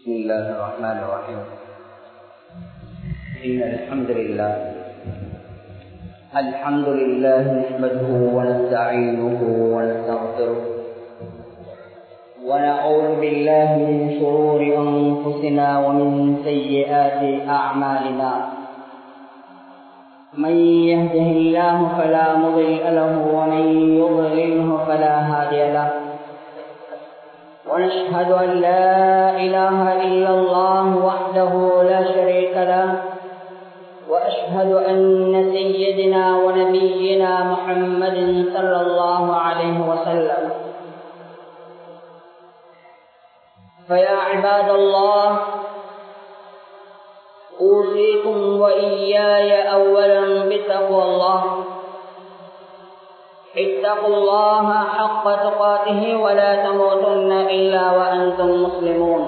بسم الله الرحمن الرحيم إن الحمد لله الحمد لله نحمده ونستعينه ونستغفره ونعوذ بالله من شرور أنفسنا ومن سيئات أعمالنا من يهده الله فلا مضل له ومن يضلله فلا هادي له ونشهد أن لا إله إلا الله وحده لا شريك له وأشهد أن سيدنا ونبينا محمد صلى الله عليه وسلم فيا عباد الله أوصيكم وإياي أولا بتقوى الله اتقوا الله حق تقاته ولا تموتن إلا وأنتم مسلمون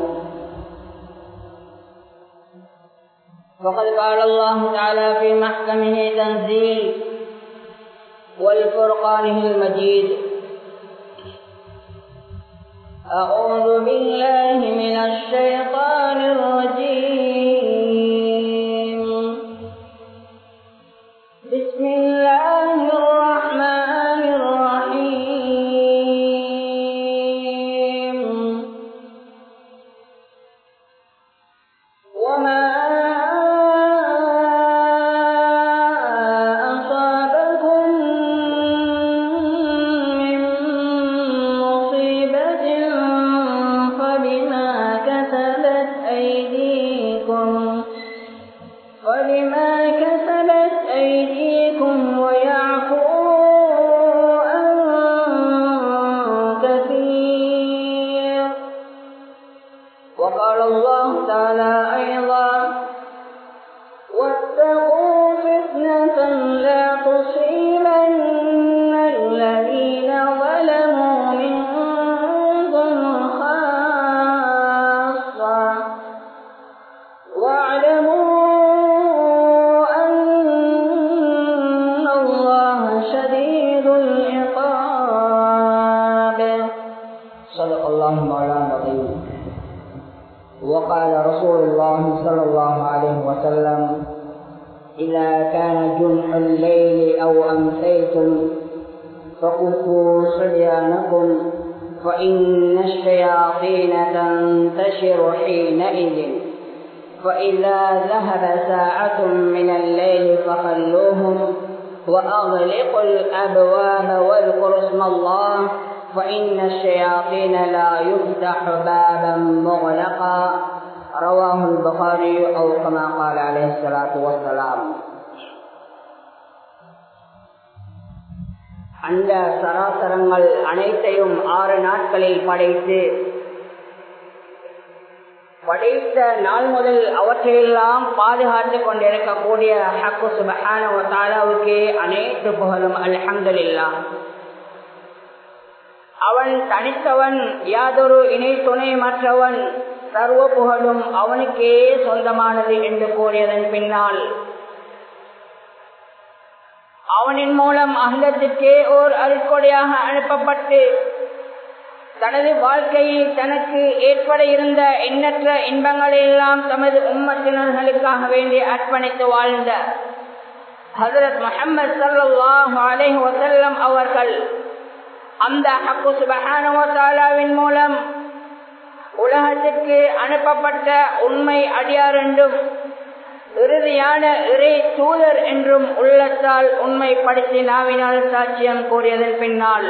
فقد قال الله تعالى في محكمه تنزيل والفرقانه المجيد أعوذ بالله من الشيطان الرجيم بسم الله الرحمن الرحيم وما أصابكم من مصيبة فبما كسبت أيديكم فبما كسبت أيديكم ويعفو عن كثير وقال الله تعالى أيضا واتقوا فتنة لا تصيبن الذين ظلموا منكم خاصة واعلموا أن الله شديد العقاب صدق الله مولانا العظيم وقال رسول الله صلى الله عليه وسلم إذا كان جنح الليل أو أمسيتم فكفوا صبيانكم فإن الشياطين تنتشر حينئذ فإذا ذهب ساعة من الليل فخلوهم وأغلقوا الأبواب واذكروا اسم الله فإن الشياطين لا يفتح بابا مغلقا رواه البخاري أو كما قال عليه الصلاة والسلام அந்த சராசரங்கள் அனைத்தையும் ஆறு நாட்களில் படைத்து படைத்த நாள் முதல் அவற்றையெல்லாம் பாதுகாத்துக் கொண்டிருக்கக்கூடிய ஹக்கு சுபஹான தாலாவுக்கே அனைத்து புகழும் அல்ஹம்துலில்லா அவன் தனித்தவன் யாதொரு இணை துணை மற்றவன் சர்வ புகழும் அவனுக்கே சொந்தமானது என்று கூறியதன் பின்னால் அவனின் மூலம் அகலத்திற்கே ஓர் அருக்கொடையாக அனுப்பப்பட்டு தனது வாழ்க்கையில் தனக்கு ஏற்பட இருந்த எண்ணற்ற இன்பங்களை எல்லாம் தமது உம்மத்தினர்களுக்காக வேண்டி அர்ப்பணித்து வாழ்ந்த ஹசரத் முகமது சல்லாஹ் அலேஹ் வசல்லம் அவர்கள் அந்த ஹக்கு சுபஹானுவின் மூலம் உலகத்திற்கு அனுப்பப்பட்ட உண்மை அடியார் என்றும் இறுதியான இறை தூதர் என்றும் உள்ளத்தால் உண்மைப்படுத்தி நாவினால் சாட்சியம் கூறியதன் பின்னால்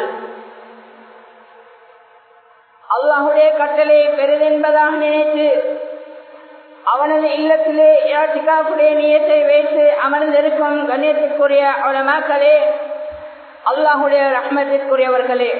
அல்லாஹுடைய கட்டளை பெரிதென்பதாக நினைத்து அவனது இல்லத்திலே யாத்திகாவுடைய நியத்தை வைத்து அமர்ந்திருக்கும் கண்ணியத்திற்குரிய உலமாக்களே அல்லாஹுடைய ரஹ்மத்திற்குரியவர்களே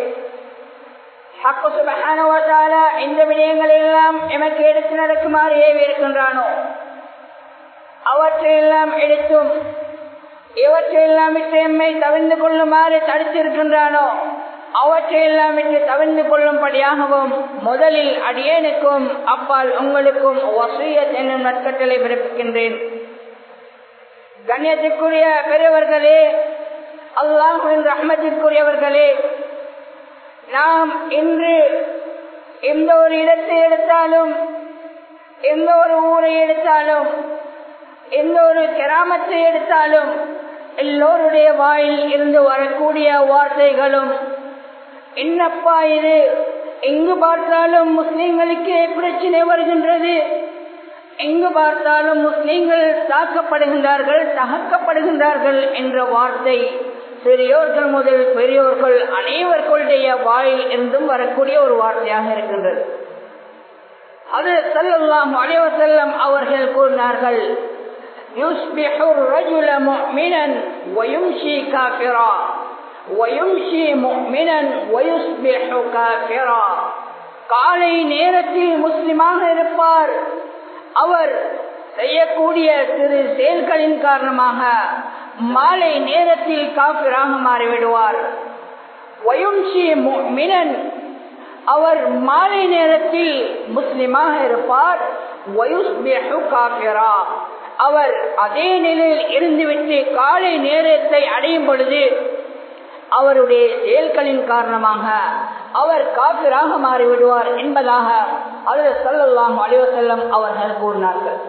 இந்த விடயங்கள் எல்லாம் எமக்கு எடுத்து நடக்குமாறு ஏவி இருக்கின்றானோ அவற்றையெல்லாம் எடுத்தும் இவற்றையெல்லாம் விட்டு எம்மை தவிர்ந்து கொள்ளுமாறு தடுத்திருக்கின்றானோ அவற்றையெல்லாம் விட்டு தவிர்ந்து கொள்ளும்படியாகவும் முதலில் அடியேனுக்கும் அப்பால் உங்களுக்கும் வசூயத் என்னும் நற்கட்டளை பிறப்பிக்கின்றேன் கண்ணியத்திற்குரிய பெரியவர்களே அல்லாஹின் ரஹ்மத்திற்குரியவர்களே நாம் இன்று எந்த ஒரு இடத்தை எடுத்தாலும் எந்த ஒரு ஊரை எடுத்தாலும் எந்த ஒரு கிராமத்தை எடுத்தாலும் எல்லோருடைய வாயில் இருந்து வரக்கூடிய வார்த்தைகளும் என்னப்பா இது எங்கு பார்த்தாலும் முஸ்லிம்களுக்கு பிரச்சனை வருகின்றது எங்கு பார்த்தாலும் முஸ்லிம்கள் தாக்கப்படுகின்றார்கள் தகக்கப்படுகின்றார்கள் என்ற வார்த்தை சிறியோர்கள் முதல் பெரியோர்கள் அனைவர்களுடைய வாயில் இருந்தும் வரக்கூடிய ஒரு வார்த்தையாக இருக்கின்றது அது செல்லாம் அலைவசல்லம் அவர்கள் கூறினார்கள் يصبح الرجل مؤمنا ويمشي كافرا ويمشي مؤمنا ويصبح كافرا காலை நேரத்தில் முஸ்லிமாக இருப்பார் அவர் செய்யக்கூடிய சிறு செயல்களின் காரணமாக மாலை நேரத்தில் காபிராக மாறிவிடுவார் வயும்ஷி மினன் அவர் மாலை நேரத்தில் முஸ்லிமாக இருப்பார் காபிரா அவர் அதே நிலையில் இருந்துவிட்டு காலை நேரத்தை அடையும் பொழுது அவருடைய செயல்களின் காரணமாக அவர் காப்பிராக மாறிவிடுவார் என்பதாக அதில் சொல்லலாம் அலிவசல்லம் அவர்கள் கூறினார்கள்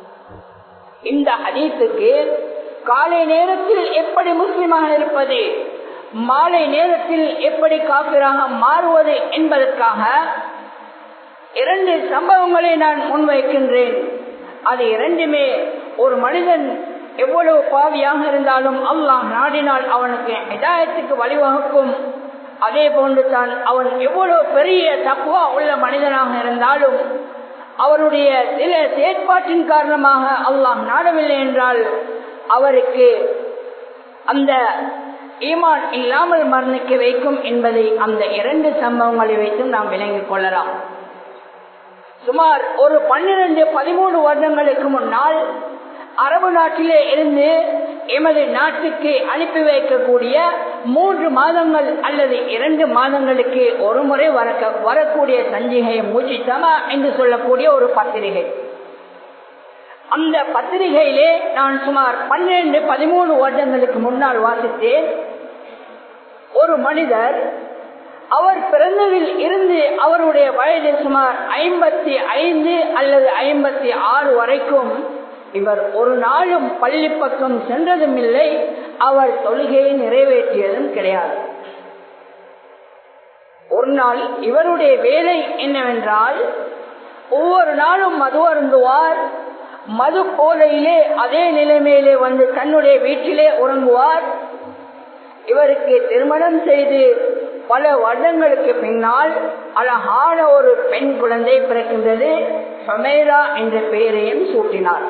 இந்த ஹதீத்துக்கு காலை நேரத்தில் எப்படி முஸ்லிமாக இருப்பது மாலை நேரத்தில் எப்படி காப்பிராக மாறுவது என்பதற்காக இரண்டு சம்பவங்களை நான் முன்வைக்கின்றேன் அது இரண்டுமே ஒரு மனிதன் எவ்வளவு பாவியாக இருந்தாலும் அல்லாஹ் நாடினால் அவனுக்கு இதாயத்துக்கு வழிவகுக்கும் அதே போன்று தான் அவன் எவ்வளவு பெரிய தப்புவா உள்ள மனிதனாக இருந்தாலும் அவருடைய சில செயற்பாட்டின் காரணமாக அல்லாஹ் நாடவில்லை என்றால் அவருக்கு அந்த ஈமான் இல்லாமல் மரணிக்க வைக்கும் என்பதை அந்த இரண்டு சம்பவங்களை வைத்தும் நாம் விளங்கிக் கொள்ளலாம் சுமார் ஒரு பன்னிரண்டு பதிமூணு வருடங்களுக்கு முன்னால் அரபு நாட்டிலே இருந்து எமது நாட்டுக்கு அனுப்பி வைக்கக்கூடிய மூன்று மாதங்கள் அல்லது இரண்டு மாதங்களுக்கு ஒரு முறை வரக்க வரக்கூடிய சஞ்சிகை முஜித்தமா என்று சொல்லக்கூடிய ஒரு பத்திரிகை அந்த பத்திரிகையிலே நான் சுமார் பன்னிரண்டு பதிமூணு வருடங்களுக்கு முன்னால் வாசித்தேன் ஒரு மனிதர் அவர் பிறந்ததில் இருந்து அவருடைய வயது சுமார் ஐம்பத்தி ஐந்து அல்லது ஐம்பத்தி ஆறு வரைக்கும் இவர் ஒரு நாளும் பள்ளி பக்கம் சென்றதும் இல்லை அவர் தொழுகையை நிறைவேற்றியதும் கிடையாது ஒரு நாள் இவருடைய வேலை என்னவென்றால் ஒவ்வொரு நாளும் மது அருந்துவார் மது போதையிலே அதே நிலைமையிலே வந்து தன்னுடைய வீட்டிலே உறங்குவார் இவருக்கு திருமணம் செய்து பல வருடங்களுக்கு பின்னால் அழகான ஒரு பெண் குழந்தை பிறக்கின்றது சமேரா என்ற பெயரையும் சூட்டினார்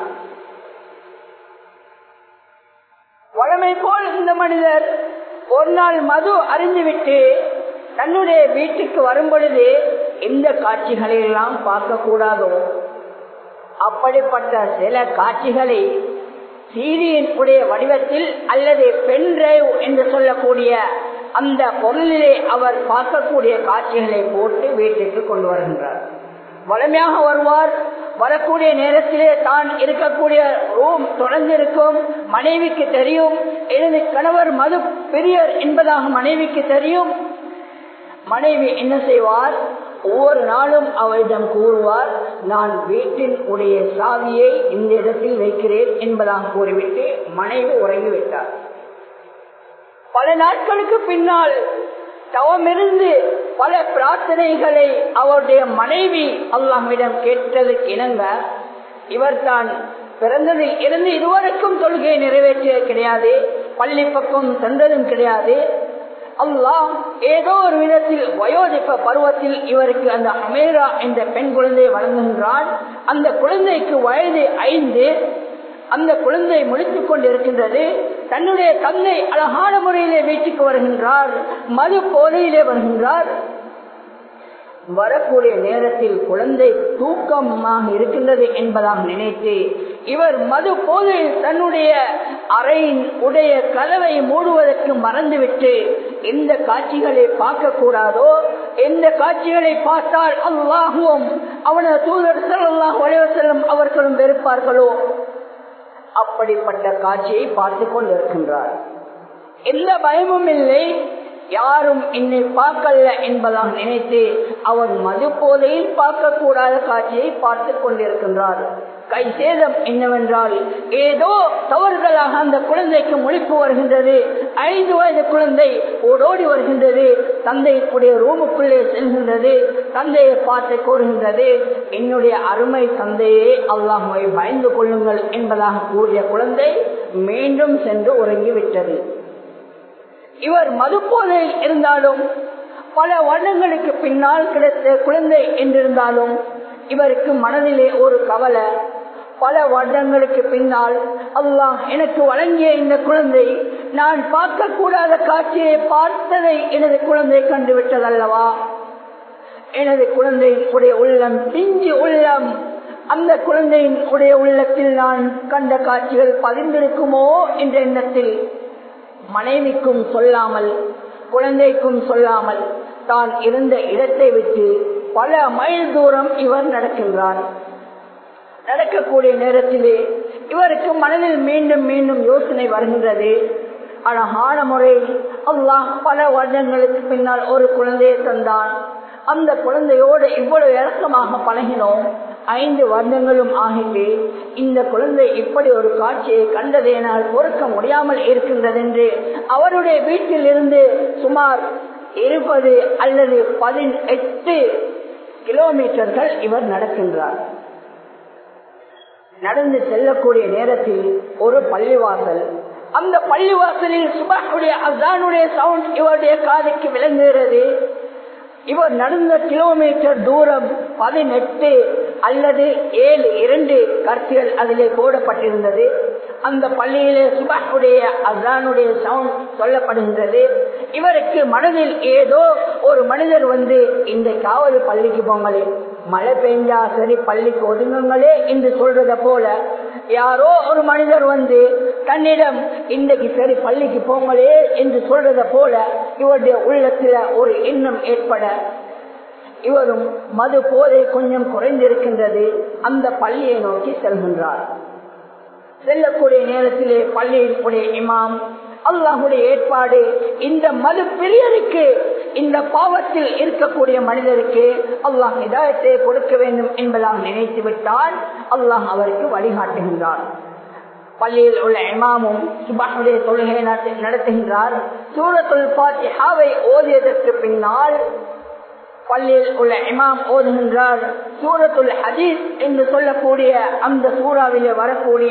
வளமை போல் இந்த மனிதர் ஒரு நாள் மது அறிந்துவிட்டு தன்னுடைய வீட்டுக்கு வரும் பொழுது இந்த காட்சிகளை எல்லாம் பார்க்க கூடாதோ அப்படிப்பட்ட சில காட்சிகளை சீரியின் உடைய வடிவத்தில் அல்லது பென் டிரைவ் என்று சொல்லக்கூடிய அந்த பொருளிலே அவர் பார்க்கக்கூடிய காட்சிகளை போட்டு வீட்டுக்கு கொண்டு வருகின்றார் வளமையாக வருவார் வரக்கூடிய நேரத்திலே தான் இருக்கக்கூடிய ரூம் தொடர்ந்திருக்கும் மனைவிக்கு தெரியும் எனது கணவர் மது பெரியர் என்பதாக மனைவிக்கு தெரியும் மனைவி என்ன செய்வார் ஒவ்வொரு நாளும் அவரிடம் கூறுவார் நான் வீட்டின் உடைய சாவியை இந்த இடத்தில் வைக்கிறேன் என்பதாக கூறிவிட்டு மனைவி உறங்கிவிட்டார் பல நாட்களுக்கு பின்னால் தவமிருந்து பல பிரார்த்தனைகளை அவருடைய மனைவி அல்லாஹ்விடம் கேட்டதற்கு இணங்க இவர்தான் பிறந்ததில் இருந்து இதுவரைக்கும் தொழுகையை நிறைவேற்றியது கிடையாது பள்ளி பக்கம் சென்றதும் கிடையாது அல்லாஹ் ஏதோ ஒரு விதத்தில் வயோதிப்ப பருவத்தில் இவருக்கு அந்த அமேரா என்ற பெண் குழந்தையை வழங்குகின்றான் அந்த குழந்தைக்கு வயது ஐந்து அந்த குழந்தை முடித்துக் கொண்டிருக்கின்றது தன்னுடைய தந்தை அழகான முறையிலே வீட்டுக்கு வருகின்றார் மது போதையிலே வருகின்றார் வரக்கூடிய நேரத்தில் குழந்தை தூக்கமாக இருக்கின்றது என்பதாக நினைத்து இவர் மது போதையில் தன்னுடைய அறையின் உடைய கதவை மூடுவதற்கு மறந்துவிட்டு எந்த காட்சிகளை பார்க்க கூடாதோ எந்த காட்சிகளை பார்த்தால் அல்லாஹுவும் அவனது தூதர் அல்லாஹ் செல்லும் அவர்களும் வெறுப்பார்களோ அப்படிப்பட்ட காட்சியை பார்த்து கொண்டிருக்கின்றார் எந்த பயமும் இல்லை யாரும் என்னை பார்க்கல என்பதாக நினைத்து அவர் மது போதையில் பார்க்கக்கூடாத காட்சியை பார்த்து கொண்டிருக்கின்றார் கை சேதம் என்னவென்றால் ஏதோ தவறுதலாக அந்த குழந்தைக்கு முழிப்பு வருகின்றது ஐந்து வயது குழந்தை ஓடோடி வருகின்றது தந்தைக்குடைய ரூமுக்குள்ளே செல்கின்றது தந்தையை பார்த்து கூறுகின்றது என்னுடைய அருமை தந்தையே அல்லாஹுவை பயந்து கொள்ளுங்கள் என்பதாக கூறிய குழந்தை மீண்டும் சென்று உறங்கிவிட்டது இவர் மதுப்போதையில் இருந்தாலும் பல வருடங்களுக்கு பின்னால் கிடைத்த குழந்தை என்றிருந்தாலும் இவருக்கு மனதிலே ஒரு கவலை பல வருடங்களுக்கு பின்னால் அல்லாஹ் எனக்கு வழங்கிய இந்த குழந்தை நான் பார்க்கக்கூடாத காட்சியை பார்த்ததை எனது குழந்தை கண்டுவிட்டதல்லவா எனது குழந்தையின் உடைய உள்ளம் பிஞ்சு உள்ளம் அந்த குழந்தையின் உடைய உள்ளத்தில் நான் கண்ட காட்சிகள் பதிந்திருக்குமோ என்ற எண்ணத்தில் மனைவிக்கும் சொல்லாமல் குழந்தைக்கும் சொல்லாமல் தான் இருந்த இடத்தை விட்டு பல மைல் தூரம் இவர் நடக்கின்றார் நடக்கக்கூடிய நேரத்திலே இவருக்கு மனதில் மீண்டும் மீண்டும் யோசனை வருகின்றது அழகான முறையில் அல்லாஹ் பல வருடங்களுக்கு பின்னால் ஒரு குழந்தையை தந்தான் அந்த குழந்தையோடு இவ்வளவு இறக்கமாக பழகினோம் ஐந்து வருடங்களும் ஆகிட்டு இந்த குழந்தை இப்படி ஒரு காட்சியை கண்டதேனால் பொறுக்க முடியாமல் இருக்கின்றது என்று அவருடைய வீட்டில் இருந்து சுமார் இருபது அல்லது பதினெட்டு கிலோமீட்டர்கள் இவர் நடக்கின்றார் நடந்து செல்லக்கூடிய நேரத்தில் ஒரு பள்ளிவாசல் அந்த பள்ளிவாசலில் சுபாஷுடைய அசானுடைய சவுண்ட் இவருடைய காதுக்கு விளங்குகிறது இவர் நடந்த கிலோமீட்டர் தூரம் பதினெட்டு அல்லது ஏழு இரண்டு கருத்துகள் அதிலே போடப்பட்டிருந்தது அந்த பள்ளியிலே சுபாஷுடைய அசானுடைய சவுண்ட் சொல்லப்படுகின்றது இவருக்கு மனதில் ஏதோ ஒரு மனிதர் வந்து இந்த காவல் பள்ளிக்கு போங்களே மழை பெஞ்சா சரி பள்ளிக்கு ஒதுங்குங்களே என்று சொல்றத போல யாரோ ஒரு மனிதர் வந்து தன்னிடம் இன்றைக்கு சரி பள்ளிக்கு போங்களே என்று சொல்றத போல இவருடைய உள்ளத்துல ஒரு எண்ணம் ஏற்பட இவரும் மது போதை கொஞ்சம் குறைந்திருக்கின்றது அந்த பள்ளியை நோக்கி செல்கின்றார் செல்லக்கூடிய நேரத்திலே பள்ளியினுடைய இமாம் அல்லாஹுடைய ஏற்பாடு இந்த மது பிரியருக்கு இந்த பாவத்தில் இருக்கக்கூடிய மனிதருக்கு அல்லாஹ் இதாயத்தை கொடுக்க வேண்டும் என்பதாக நினைத்து விட்டால் அல்லாஹ் அவருக்கு வழிகாட்டுகின்றார் பள்ளியில் உள்ள இமாமும் சுபானுடைய தொழுகை நடத்துகின்றார் சூரத்துல் பாத்தியாவை ஓதியதற்கு பின்னால் பள்ளியில் உள்ள இமாம் ஓதுகின்றார் சூரத்துல் ஹதீஸ் என்று சொல்லக்கூடிய அந்த சூறாவிலே வரக்கூடிய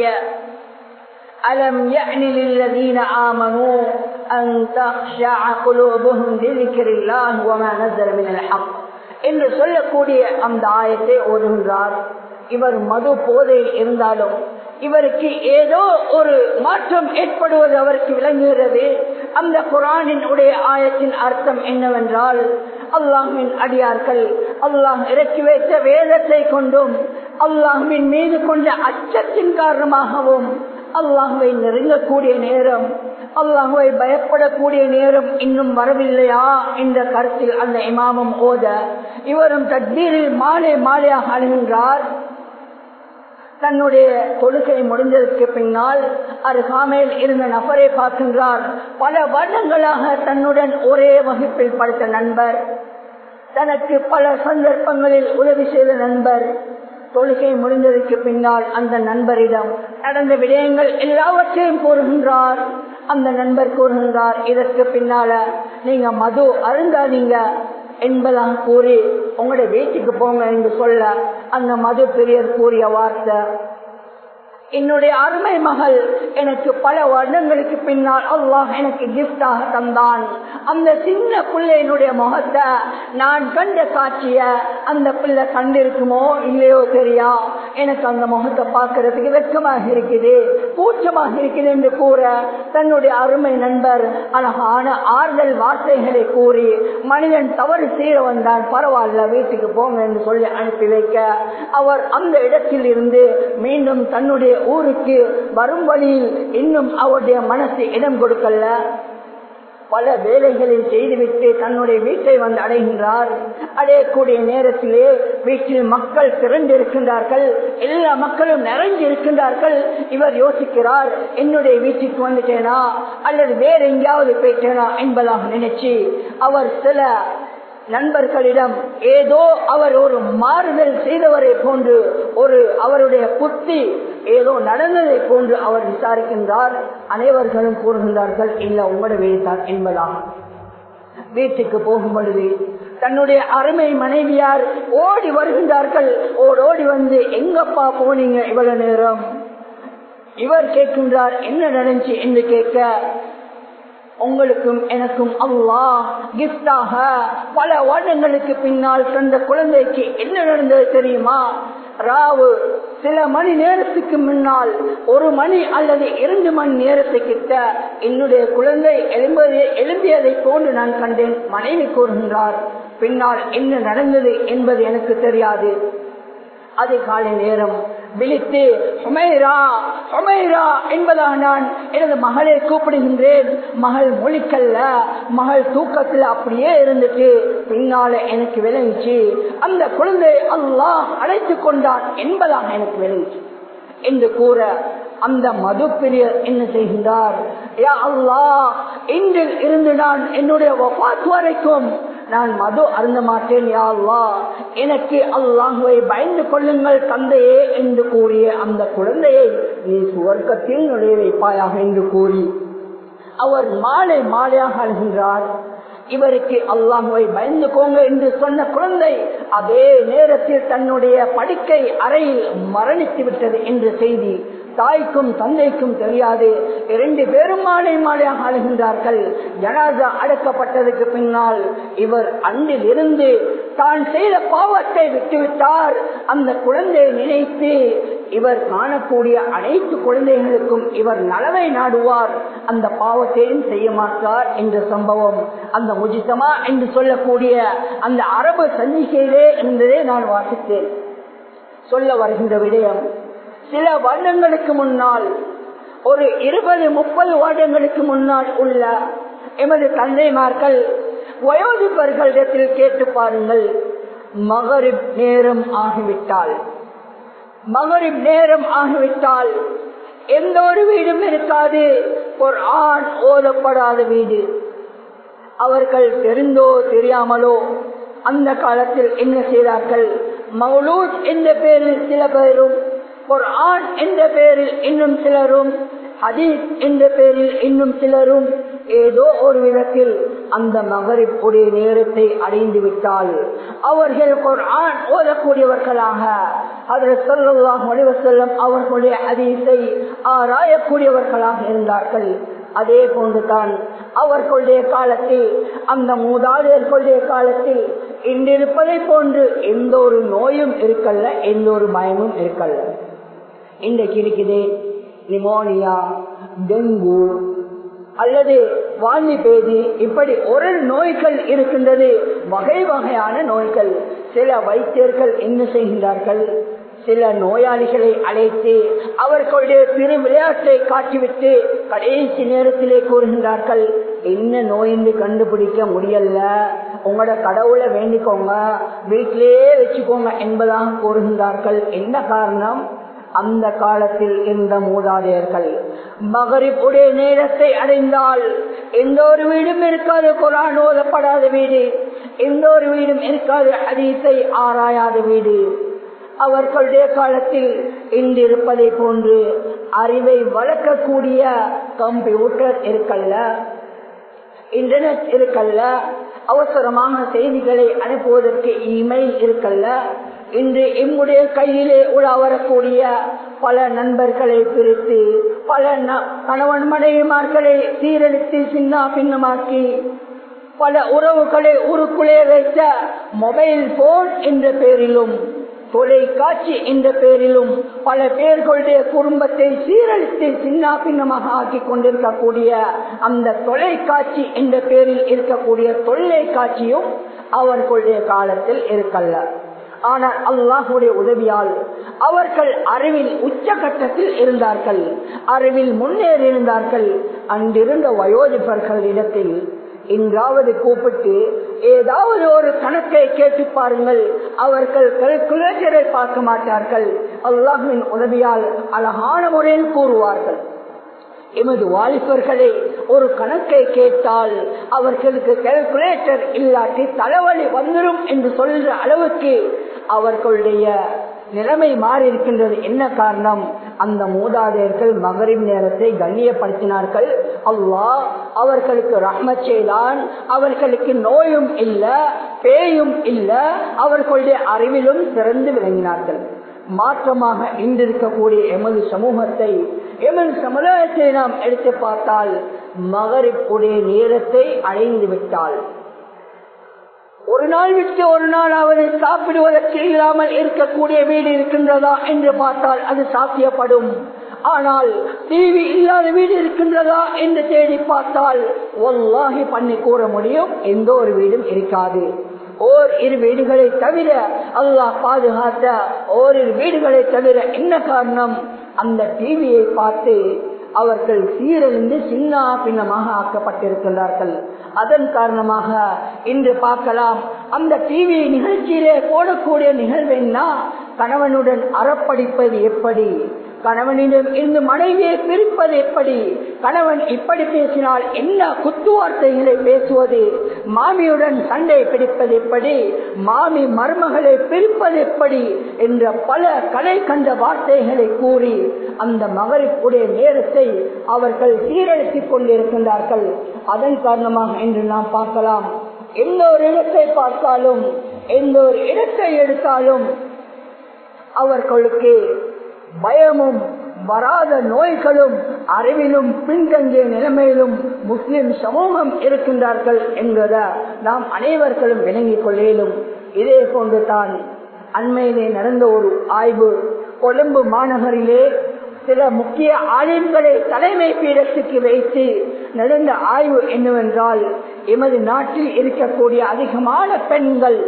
ألم يأن للذين آمنوا أن تخشع قلوبهم لذكر الله وما نزل من الحق என்று சொல்லக்கூடிய அந்த ஆயத்தை ஓதுகின்றார் இவர் மது போதையில் இருந்தாலும் இவருக்கு ஏதோ ஒரு மாற்றம் ஏற்படுவது அவருக்கு விளங்குகிறது அந்த குரானின் உடைய ஆயத்தின் அர்த்தம் என்னவென்றால் அல்லாஹின் அடியார்கள் அல்லாஹ் இறக்கி வைத்த வேதத்தை கொண்டும் அல்லாஹின் மீது கொண்ட அச்சத்தின் காரணமாகவும் அல்லாஹுவை நெருங்கக்கூடிய நேரம் அல்லாஹுவை பயப்படக்கூடிய நேரம் இன்னும் வரவில்லையா என்ற கருத்தில் அந்த இமாமம் ஓத இவரும் தட்பீரில் மாலை மாலையாக அழுகின்றார் தன்னுடைய தொழுகை முடிந்ததற்கு பின்னால் அருகாமையில் இருந்த நபரை பார்க்கின்றார் பல வருடங்களாக தன்னுடன் ஒரே வகுப்பில் படித்த நண்பர் தனக்கு பல சந்தர்ப்பங்களில் உதவி செய்த நண்பர் தொழுகை முடிந்ததற்கு பின்னால் அந்த நண்பரிடம் நடந்த விடயங்கள் எல்லாவற்றையும் கூறுகின்றார் அந்த நண்பர் கூறுகின்றார் இதற்கு பின்னால நீங்க மது அருந்தாதீங்க என்பதாக கூறி உங்களுடைய வீட்டுக்கு போங்க என்று சொல்ல அந்த மது பெரியர் கூறிய வார்த்தை என்னுடைய அருமை மகள் எனக்கு பல வருடங்களுக்கு பின்னால் அல்லாஹ் எனக்கு கிஃப்டாக தந்தான் அந்த சின்ன பிள்ளையினுடைய முகத்தை நான் கண்ட காட்சிய அந்த பிள்ளை கண்டிருக்குமோ இல்லையோ தெரியா எனக்கு அந்த முகத்தை பார்க்கறதுக்கு வெட்கமாக இருக்குது கூச்சமாக இருக்குது என்று கூற தன்னுடைய அருமை நண்பர் அழகான ஆறுதல் வார்த்தைகளை கூறி மனிதன் தவறு செய்ய வந்தான் பரவாயில்ல வீட்டுக்கு போங்க என்று சொல்லி அனுப்பி வைக்க அவர் அந்த இடத்தில் இருந்து மீண்டும் தன்னுடைய ஊருக்கு வரும் வழியில் இன்னும் அவருடைய மனசு இடம் கொடுக்கல பல வேலைகளை செய்துவிட்டு தன்னுடைய வீட்டை வந்து அடைகின்றார் அடையக்கூடிய நேரத்திலே வீட்டில் மக்கள் திரண்டிருக்கின்றார்கள் எல்லா மக்களும் நிறைஞ்சிருக்கின்றார்கள் இவர் யோசிக்கிறார் என்னுடைய வீட்டுக்கு வந்துட்டேனா அல்லது வேற எங்கேயாவது போயிட்டேனா என்பதாக நினைச்சு அவர் சில நண்பர்களிடம் ஏதோ அவர் ஒரு மாறுதல் செய்தவரை போன்று ஒரு அவருடைய புத்தி ஏதோ நடந்ததை போன்று அவர் விசாரிக்கின்றார் அனைவர்களும் கூறுகின்றார்கள் இல்ல உங்களோட வீடுதான் என்பதாக வீட்டுக்கு போகும் பொழுது தன்னுடைய அருமை மனைவியார் ஓடி வருகின்றார்கள் ஓடோடி வந்து எங்கப்பா போனீங்க இவ்வளவு நேரம் இவர் கேட்கின்றார் என்ன நடந்துச்சு என்று கேட்க உங்களுக்கும் எனக்கும் அல்லாஹ் கிஃப்டாக பல வருடங்களுக்கு பின்னால் தந்த குழந்தைக்கு என்ன நடந்தது தெரியுமா ராவு சில மணி நேரத்துக்கு முன்னால் ஒரு மணி அல்லது இரண்டு மணி நேரத்துக்கிட்ட என்னுடைய குழந்தை எழும்பது எழும்பியதை போன்று நான் கண்டேன் மனைவி கூறுகின்றார் பின்னால் என்ன நடந்தது என்பது எனக்கு தெரியாது அதிகாலை நேரம் விழித்து ஹுமைரா ஹுமைரா என்பதாக நான் எனது மகளை கூப்பிடுகின்றேன் மகள் மொழிக்கல்ல மகள் தூக்கத்தில் அப்படியே இருந்துட்டு பின்னால எனக்கு விளங்கிச்சு அந்த குழந்தை அல்லாஹ் அழைத்து கொண்டான் என்பதாக எனக்கு விளங்கிச்சு என்று கூற அந்த மது பிரியர் என்ன செய்கின்றார் யா அல்லாஹ் இன்றில் இருந்து நான் என்னுடைய வபாத் வரைக்கும் நான் மது அருந்த மாட்டேன் யா அல்லாஹ் எனக்கு அல்லாஹுவை பயந்து கொள்ளுங்கள் தந்தையே என்று கூறிய அந்த குழந்தையை நீ சுவர்க்கத்தில் நுழைய வைப்பாயாக என்று கூறி அவர் மாலை மாலையாக அழுகின்றார் இவருக்கு அல்லாஹுவை பயந்துக்கோங்க என்று சொன்ன குழந்தை அதே நேரத்தில் தன்னுடைய படுக்கை அறையில் மரணித்து விட்டது என்ற செய்தி தாய்க்கும் தந்தைக்கும் தெரியாது இரண்டு பேரும் மாலை மாலையாக அழுகின்றார்கள் ஜனாதா அடக்கப்பட்டதுக்கு பின்னால் இவர் அன்றில் இருந்து தான் செய்த பாவத்தை விட்டுவிட்டார் அந்த குழந்தையை நினைத்து இவர் காணக்கூடிய அனைத்து குழந்தைகளுக்கும் இவர் நலவை நாடுவார் அந்த பாவத்தையும் செய்ய மாட்டார் என்ற சம்பவம் அந்த முஜித்தமா என்று சொல்லக்கூடிய அந்த அரபு சஞ்சிகையிலே என்பதை நான் வாசித்தேன் சொல்ல வருகின்ற விடயம் சில வருடங்களுக்கு முன்னால் ஒரு இருபது முப்பது வருடங்களுக்கு முன்னால் உள்ள எமது தந்தைமார்கள் வயோதிபர்களிடத்தில் கேட்டு பாருங்கள் மகரிப் நேரம் ஆகிவிட்டால் மகரிப் நேரம் ஆகிவிட்டால் எந்த ஒரு வீடும் இருக்காது ஒரு ஆண் ஓதப்படாத வீடு அவர்கள் தெரிந்தோ தெரியாமலோ அந்த காலத்தில் என்ன செய்தார்கள் மௌலூத் என்ற பேரில் சில பேரும் ஒரு ஆண் என்ற பெயரில் இன்னும் சிலரும் ஹதீஸ் என்ற பெயரில் இன்னும் சிலரும் ஏதோ ஒரு விதத்தில் அந்த மகரிப் உடைய நேரத்தை அடைந்து விட்டால் அவர்கள் ஒரு ஆண் ஓதக்கூடியவர்களாக அதில் சொல்லலாம் செல்லும் அவர்களுடைய ஹதீஸை ஆராயக்கூடியவர்களாக இருந்தார்கள் அதே போன்றுதான் அவர்களுடைய காலத்தில் அந்த மூதாதையர்களுடைய காலத்தில் இன்றிருப்பதை போன்று எந்த ஒரு நோயும் இருக்கல்ல எந்த ஒரு பயமும் இருக்கல்ல இன்றைக்கு இருக்குது நிமோனியா டெங்கு அல்லது வாந்தி பேதி இப்படி ஒரு நோய்கள் இருக்கின்றது வகை வகையான நோய்கள் சில வைத்தியர்கள் என்ன செய்கின்றார்கள் சில நோயாளிகளை அழைத்து அவர்களுடைய திரு விளையாட்டை காட்டிவிட்டு கடைசி நேரத்திலே கூறுகின்றார்கள் என்ன நோய் என்று கண்டுபிடிக்க முடியல உங்களோட கடவுளை வேண்டிக்கோங்க வீட்டிலேயே வச்சுக்கோங்க என்பதாக கூறுகின்றார்கள் என்ன காரணம் அந்த காலத்தில் இருந்த மூதாதையர்கள் மகரிப் உடைய நேரத்தை அடைந்தால் எந்த ஒரு வீடும் இருக்காது குரான் ஓதப்படாத வீடு எந்த ஒரு வீடும் இருக்காது ஹதீஸை ஆராயாத வீடு அவர்களுடைய காலத்தில் இன்றிருப்பதை போன்று அறிவை வளர்க்கக்கூடிய கம்ப்யூட்டர் இருக்கல்ல இன்டர்நெட் இருக்கல்ல அவசரமான செய்திகளை அனுப்புவதற்கு இமெயில் இருக்கல்ல இன்று எம்முடைய கையிலே உலா வரக்கூடிய பல நண்பர்களை பிரித்து பல கணவன் மனைவிமார்களை சீரழித்து சின்ன பின்னமாக்கி பல உறவுகளை ஊருக்குள்ளே வைத்த மொபைல் போன் என்ற பெயரிலும் தொலைக்காட்சி என்ற பெயரிலும் பல பேர்களுடைய குடும்பத்தை சீரழித்து சின்ன பின்னமாக ஆக்கி கொண்டிருக்கக்கூடிய அந்த தொலைக்காட்சி என்ற பெயரில் இருக்கக்கூடிய தொல்லைக்காட்சியும் அவர்களுடைய காலத்தில் இருக்கல்ல ஆனால் அல்லாஹுடைய உதவியால் அவர்கள் அறிவில் உச்சகட்டத்தில் இருந்தார்கள் அறிவில் முன்னேறி இருந்தார்கள் அன்றிருந்த வயோதிபர்கள் இடத்தில் இன்றாவது கூப்பிட்டு ஏதாவது ஒரு கணக்கை கேட்டு பாருங்கள் அவர்கள் கல்குலேட்டரை பார்க்க மாட்டார்கள் அல்லாஹின் உதவியால் அழகான முறையில் கூறுவார்கள் எமது வாலிபர்களே ஒரு கணக்கை கேட்டால் அவர்களுக்கு கால்குலேட்டர் இல்லாட்டி தலைவலி வந்துடும் என்று சொல்ற அளவுக்கு அவர்களுடைய நிலைமை மாறி இருக்கின்றது என்ன காரணம் அந்த மூதாதையர்கள் மகரின் நேரத்தை கண்ணியப்படுத்தினார்கள் அல்லாஹ் அவர்களுக்கு ரஹ்மத் செய்தான் அவர்களுக்கு நோயும் இல்ல பேயும் இல்ல அவர்களுடைய அறிவிலும் சிறந்து விளங்கினார்கள் மாற்றமாக இன்றிருக்கக்கூடிய எமது சமூகத்தை எமது சமுதாயத்தை நாம் எடுத்து பார்த்தால் மகரிப்புடைய நேரத்தை அடைந்து விட்டால் ஒரு நாள் விட்டு ஒரு நாள் அவரை சாப்பிடுவதற்கு இல்லாமல் இருக்கக்கூடிய வீடு இருக்கின்றதா என்று பார்த்தால் அது சாத்தியப்படும் ஆனால் டிவி இல்லாத வீடு இருக்கின்றதா என்று தேடி பார்த்தால் ஒல்லாகி பண்ணி கூற முடியும் எந்த ஒரு வீடும் இருக்காது ஓர் இரு வீடுகளை தவிர அல்லாஹ் பாதுகாத்த ஓரிரு வீடுகளை தவிர என்ன காரணம் அந்த டிவியை பார்த்து அவர்கள் சீரழிந்து சின்ன பின்னமாக ஆக்கப்பட்டிருக்கின்றார்கள் அதன் காரணமாக இன்று பார்க்கலாம் அந்த டிவி நிகழ்ச்சியிலே போடக்கூடிய நிகழ்வென்னா கணவனுடன் அறப்படிப்பது எப்படி கணவனிடம் இருந்து மனைவியை பிரிப்பது எப்படி கணவன் இப்படி பேசினால் என்ன குத்துவார்த்தைகளை பேசுவது மாமியுடன் சண்டை பிடிப்பது எப்படி மாமி மருமகளை பிரிப்பது எப்படி என்ற பல கலை கண்ட வார்த்தைகளை கூறி அந்த மகரிப்புடைய நேரத்தை அவர்கள் சீரழித்துக் கொண்டிருக்கின்றார்கள் அதன் காரணமாக என்று நாம் பார்க்கலாம் எந்த ஒரு இடத்தை பார்த்தாலும் எந்த ஒரு இடத்தை எடுத்தாலும் அவர்களுக்கு பயமும் வராத நோய்களும் அறிவிலும் பின்தங்கிய நிலைமையிலும் முஸ்லிம் சமூகம் இருக்கின்றார்கள் என்பதை நாம் அனைவர்களும் விளங்கிக் கொள்ளேலும் இதே போன்று தான் அண்மையிலே நடந்த ஒரு ஆய்வு கொழும்பு மாநகரிலே சில முக்கிய ஆலயங்களை தலைமை பீடத்துக்கு வைத்து நடந்த ஆய்வு என்னவென்றால் எமது நாட்டில் இருக்கக்கூடிய அதிகமான பெண்கள்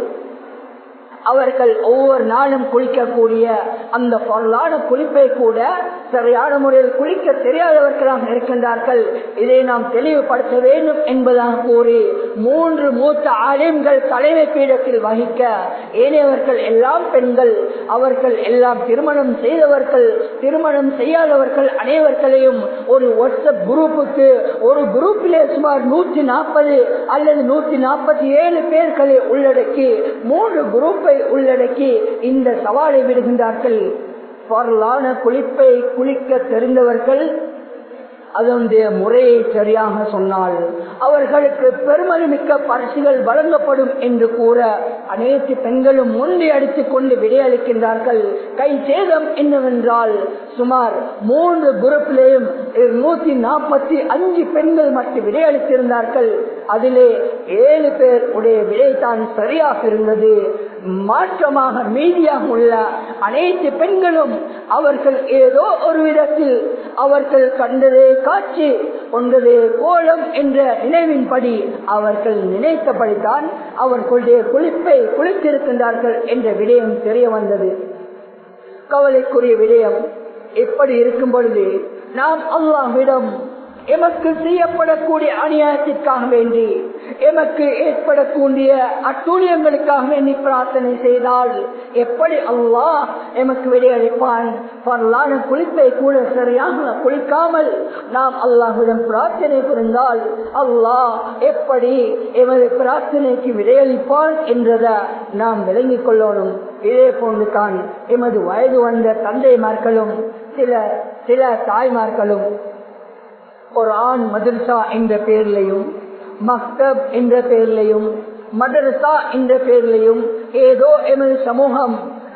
அவர்கள் ஒவ்வொரு நாளும் குளிக்கக்கூடிய அந்த பொருளான குளிப்பை கூட சரியான முறையில் குளிக்க தெரியாதவர்களாக இருக்கின்றார்கள் இதை நாம் தெளிவுபடுத்த வேண்டும் என்பதாக கூறி மூன்று மூத்த ஆலயங்கள் தலைமை பீடத்தில் வகிக்க ஏனையவர்கள் எல்லாம் பெண்கள் அவர்கள் எல்லாம் திருமணம் செய்தவர்கள் திருமணம் செய்யாதவர்கள் அனைவர்களையும் ஒரு வாட்ஸ்அப் குரூப்புக்கு ஒரு குரூப்பிலே சுமார் நூற்றி நாற்பது அல்லது நூற்றி நாற்பத்தி ஏழு பேர்களை உள்ளடக்கி மூன்று குரூப்பை உள்ளடக்கி இந்த சவாலை விடுகின்றார்கள் பொருளான குளிப்பை குளிக்க தெரிந்தவர்கள் அதனுடைய முறையை சரியாக சொன்னால் அவர்களுக்கு பெருமதிமிக்க பரிசுகள் வழங்கப்படும் என்று கூற அனைத்து பெண்களும் முந்தி அடித்துக் கொண்டு விடையளிக்கின்றார்கள் கை சேதம் என்னவென்றால் சுமார் மூன்று குரூப்பிலேயும் நூத்தி நாற்பத்தி அஞ்சு பெண்கள் மட்டும் விடையளித்திருந்தார்கள் அதிலே ஏழு பேர் உடைய விடைதான் சரியாக இருந்தது மாற்றமாக மீதியாக உள்ள அனைத்து பெண்களும் அவர்கள் ஏதோ ஒரு விதத்தில் அவர்கள் கண்டதே காட்சி கொண்டதே கோலம் என்ற நினைவின்படி அவர்கள் நினைத்தபடித்தான் அவர்களுடைய குளிப்பை குளித்திருக்கின்றார்கள் என்ற விடயம் தெரிய வந்தது கவலைக்குரிய விடயம் எப்படி இருக்கும் பொழுது நாம் அல்லாஹ்விடம் எமக்கு செய்யப்படக்கூடிய அநியாயத்திற்காக வேண்டி எமக்கு ஏற்படக்கூடிய அட்டூழியங்களுக்காக வேண்டி பிரார்த்தனை செய்தால் எப்படி அல்லாஹ் எமக்கு விடையளிப்பான் பரலான குளிப்பை கூட சரியாக குளிக்காமல் நாம் அல்லாஹுடன் பிரார்த்தனை புரிந்தால் அல்லாஹ் எப்படி எமது பிரார்த்தனைக்கு விடையளிப்பான் என்றதை நாம் விளங்கிக் கொள்ளணும் இதே போன்று தான் எமது வயது வந்த தந்தைமார்களும் சில சில தாய்மார்களும் ஒரு ஆண் மதர்சா என்ற பெயர்லையும் மக்தப் என்ற பெயர்லையும் மதரசா என்ற பெயர்லையும் ஏதோ எமது சமூகம்